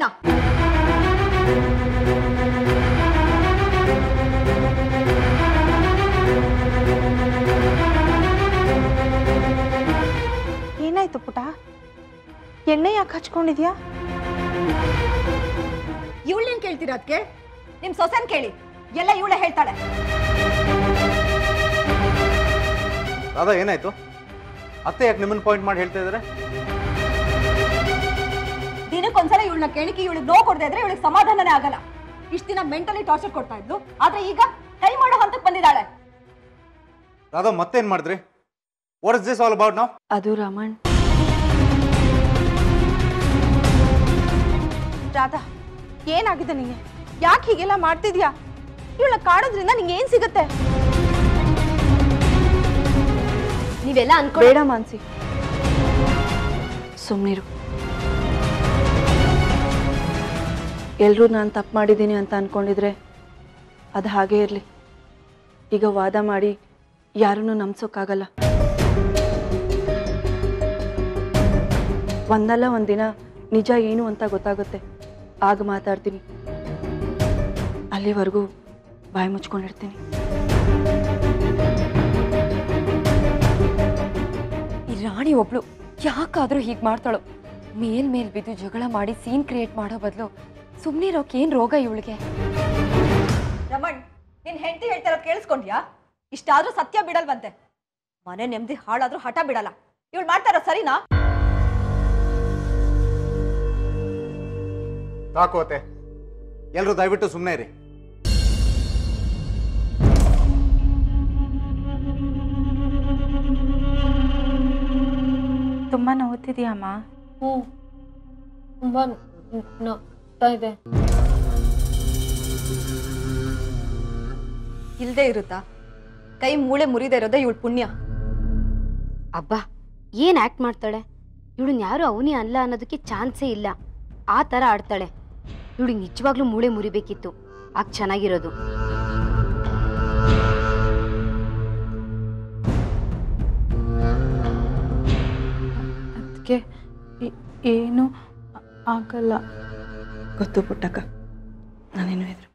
ಸರಿನಾ ಏನಾಯ್ತು ಪುಟ ಎಣ್ಣೆ ಯಾಕೆ ಹಚ್ಕೊಂಡಿದ್ಯಾ ಇವಳೇನ್ ಕೇಳ್ತೀರಾ ಅದಕ್ಕೆ ನಿಮ್ ಸೊಸೆನ್ ಕೇಳಿ ಎಲ್ಲ ಇವಳೆ ಹೇಳ್ತಾಳೆ ರಾಧಾ ಏನಾಯ್ತು ಅತ್ತೆ ಯಾಕೆ ನಿಮ್ಮನ್ನ ಪಾಯಿಂಟ್ ಮಾಡಿ ಹೇಳ್ತಾ ಇದ್ದಾರೆ ದಿನಕ್ಕೊಂದ್ಸಲ ಇವಳನ್ನ ಕೇಳಿಕೆ ಇವಳಿಗೆ ನೋವು ಕೊಡದೆ ಇದ್ರೆ ಇವಳಿಗೆ ಸಮಾಧಾನನೇ ಆಗಲ್ಲ ಇಷ್ಟ ದಿನ ಮೆಂಟಲಿ ಟಾರ್ಚರ್ ಕೊಡ್ತಾ ಇದ್ಲು ಆದ್ರೆ ಈಗ ಕೈ ಮಾಡೋ ಹಂತಕ್ಕೆ ಬಂದಿದ್ದಾಳೆ ರಾಧಾ ಮತ್ತೇನ್ ಮಾಡಿದ್ರಿ what is this all about ನಾವು ಅದು ರಮಣ್ ರಾಧಾ ಏನಾಗಿದೆ ನಿಂಗೆ ಯಾಕೆ ಹೀಗೆಲ್ಲ ಮಾಡ್ತಿದ್ಯಾ ಇವಳ ಕಾಡೋದ್ರಿಂದ ನಿಂಗೆ ಏನ್ ಸಿಗುತ್ತೆ ನೀವೆಲ್ಲ ಅನ್ಕೊಂಡು ಬೇಡ ಮಾನ್ಸಿ ಸುಮ್ಮನಿರು ಎಲ್ಲರೂ ನಾನು ತಪ್ಪು ಮಾಡಿದ್ದೀನಿ ಅಂತ ಅನ್ಕೊಂಡಿದ್ರೆ ಅದು ಹಾಗೇ ಇರಲಿ ಈಗ ವಾದ ಮಾಡಿ ಯಾರನ್ನೂ ನಂಬ್ಸೋಕ್ಕಾಗಲ್ಲ ಒಂದಲ್ಲ ಒಂದಿನ ನಿಜ ಏನು ಅಂತ ಗೊತ್ತಾಗುತ್ತೆ ಆಗ ಮಾತಾಡ್ತೀನಿ ಅಲ್ಲಿವರೆಗೂ ಬಾಯಿ ಮುಚ್ಕೊಂಡಿರ್ತೀನಿ ಈ ರಾಣಿ ಒಬ್ಳು ಯಾಕಾದ್ರೂ ಹೀಗೆ ಮಾಡ್ತಾಳು ಮೇಲ್ ಮೇಲ್ ಬಿದ್ದು ಜಗಳ ಮಾಡಿ ಸೀನ್ ಕ್ರಿಯೇಟ್ ಮಾಡೋ ಬದಲು ಸುಮ್ಮನೆ ಇರೋಕೆ ಏನ್ ರೋಗ ಇವಳಿಗೆ ರಮಣ್ ನಿನ್ ಹೆಂಡತಿ ಹೇಳ್ತಿರೋದ್ ಕೇಳಿಸ್ಕೊಂಡ್ಯಾ ಇಷ್ಟಾದ್ರೂ ಸತ್ಯ ಬಿಡಲ್ವಂತೆ ಮನೆ ನೆಮ್ಮದಿ ಹಾಳಾದ್ರೂ ಹಠ ಬಿಡಲ್ಲ ಇವಳು ಮಾಡ್ತಾ ಇರೋದ್ ಸರಿನಾ ಸಾಕು ಅತ್ತೆ ಎಲ್ಲರೂ ದಯವಿಟ್ಟು ಸುಮ್ಮನೆ ಇರಿ ತುಂಬಾ ನೋವುತ್ತಿದ್ಯಾ ಅಮ್ಮ ಹ್ಞೂ ತುಂಬ ನೋಗ್ತಾ ಇದೆ ಇಲ್ದೇ ಇರುತ್ತಾ ಕೈ ಮೂಳೆ ಮುರಿದೇ ಇರೋದೇ ಇವಳು ಪುಣ್ಯ ಅಬ್ಬಾ ಏನ್ ಆಕ್ಟ್ ಮಾಡ್ತಾಳೆ ಇವಳನ್ನ ಯಾರು ಅವನಿ ಅಲ್ಲ ಅನ್ನೋದಕ್ಕೆ ಚಾನ್ಸೇ ಇಲ್ಲ ಆ ಥರ ಆಡ್ತಾಳೆ ಇವಳಿಗೆ ನಿಜವಾಗ್ಲೂ ಮೂಳೆ ಮುರಿಬೇಕಿತ್ತು ಆಗ ಚೆನ್ನಾಗಿರೋದು ಅದಕ್ಕೆ ಏನು ಆಗಲ್ಲ ಗೊತ್ತು ಪುಟ್ಟಕ್ಕ ನಾನೇನು ಹೆದರು